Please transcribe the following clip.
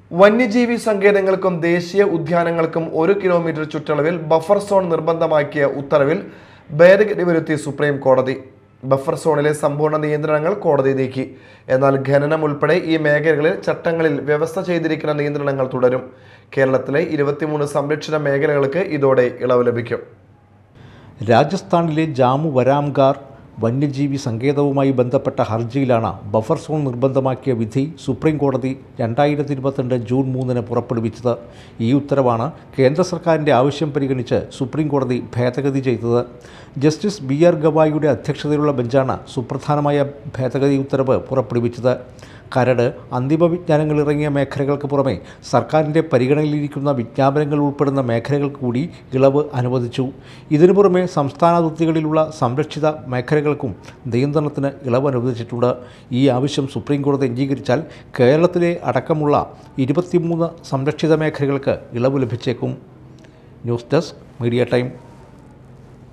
വന്യജീവി സങ്കേതങ്ങൾക്കും ദേശീയ ഉദ്യാനങ്ങൾക്കും ഒരു കിലോമീറ്റർ ചുറ്റളവിൽ ബഫർ സോൺ നിർബന്ധമാക്കിയ ഉത്തരവിൽ ഭേദഗതി വരുത്തി സുപ്രീം കോടതി ബഫർ സോണിലെ സമ്പൂർണ്ണ നിയന്ത്രണങ്ങൾ കോടതി നീക്കി എന്നാൽ ഖനനം ഉൾപ്പെടെ ഈ മേഖലകളിൽ ചട്ടങ്ങളിൽ വ്യവസ്ഥ ചെയ്തിരിക്കുന്ന നിയന്ത്രണങ്ങൾ തുടരും കേരളത്തിലെ ഇരുപത്തിമൂന്ന് സംരക്ഷിത മേഖലകൾക്ക് ഇതോടെ ഇളവ് ലഭിക്കും രാജസ്ഥാനിലെ ജാമു വരാംഗാർ വന്യജീവി സങ്കേതവുമായി ബന്ധപ്പെട്ട ഹർജിയിലാണ് ബഫർ സോൺ നിർബന്ധമാക്കിയ വിധി സുപ്രീം കോടതി രണ്ടായിരത്തി ഇരുപത്തിരണ്ട് ജൂൺ മൂന്നിന് പുറപ്പെടുവിച്ചത് ഈ ഉത്തരവാണ് കേന്ദ്ര സർക്കാരിൻ്റെ ആവശ്യം പരിഗണിച്ച് സുപ്രീം കോടതി ഭേദഗതി ചെയ്തത് ജസ്റ്റിസ് ബി ആർ ഗവായിയുടെ അധ്യക്ഷതയിലുള്ള ബെഞ്ചാണ് സുപ്രധാനമായ ഭേദഗതി ഉത്തരവ് പുറപ്പെടുവിച്ചത് കരട് അന്തിമ വിജ്ഞാനങ്ങൾ ഇറങ്ങിയ മേഖലകൾക്ക് പുറമെ സർക്കാരിൻ്റെ പരിഗണനയിലിരിക്കുന്ന വിജ്ഞാപനങ്ങൾ ഉൾപ്പെടുന്ന മേഖലകൾക്ക് കൂടി ഇളവ് അനുവദിച്ചു ഇതിനു പുറമെ സംസ്ഥാന അതിർത്തികളിലുള്ള സംരക്ഷിത മേഖലകൾക്കും നിയന്ത്രണത്തിന് ഇളവ് അനുവദിച്ചിട്ടുണ്ട് ഈ ആവശ്യം സുപ്രീം കോടതി അംഗീകരിച്ചാൽ കേരളത്തിലെ അടക്കമുള്ള ഇരുപത്തിമൂന്ന് സംരക്ഷിത മേഖലകൾക്ക് ഇളവ് ലഭിച്ചേക്കും ന്യൂസ് ഡെസ്ക് മീഡിയ ടൈം